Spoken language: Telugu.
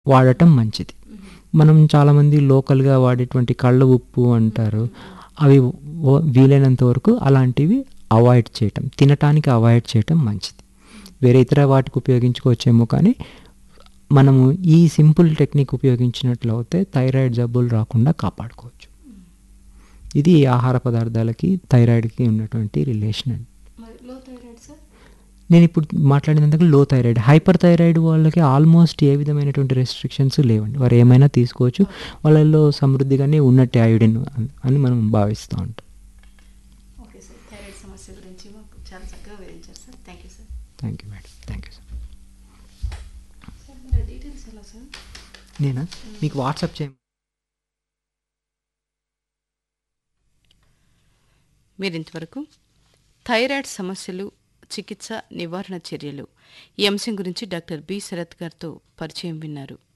వాడటం మంచిది మనం చాలామంది లోకల్గా వాడేటువంటి కళ్ళ ఉప్పు అంటారు అవి ఓ- వీలైనంత వరకు అలాంటివి అవాయిడ్ చేయటం తినటానికి అవాయిడ్ చేయటం మంచిది వేరే ఇతర వాటికి ఉపయోగించుకోవచ్చేమో కానీ మనము ఈ సింపుల్ టెక్నిక్ ఉపయోగించినట్లు అయితే థైరాయిడ్ జబ్బులు రాకుండా కాపాడుకోవచ్చు ఇది ఆహార పదార్థాలకి థైరాయిడ్కి ఉన్నటువంటి రిలేషన్ అండి మరి లో థైరాయిడ్ సార్ నేను ఇప్పుడు మాట్లాడినందుకు లో థైరాయిడ్ హైపర్ థైరాయిడ్ వాళ్ళకి ఆల్మోస్ట్ ఏ విధమైనటువంటి రెస్ట్రిక్షన్స్ లేవండి వారు ఏమైనా తీసుకోవచ్చు వాళ్ళల్లో సమృద్ధిగానే ఉన్నట్టు అయోడిన్ అని- అని మనం భావిస్తూ ఉంటాం ఓకే సార్ థైరాయిడ్ సమస్య గురించి మాకు చాలా చక్కగా వివరించారు sir thank you sir thank you madam thank you sir sir మరి డీటెయిల్స్ ఎలా సార్ నేనా మీకు వాట్సాప్ చేయ మీరు ఇంతవరకు థైరాయిడ్ సమస్యలు చికిత్స నివారణ చర్యలు ఈ అంశం గురించి డాక్టర్ బి శరత్ గారితో పరిచయం విన్నారు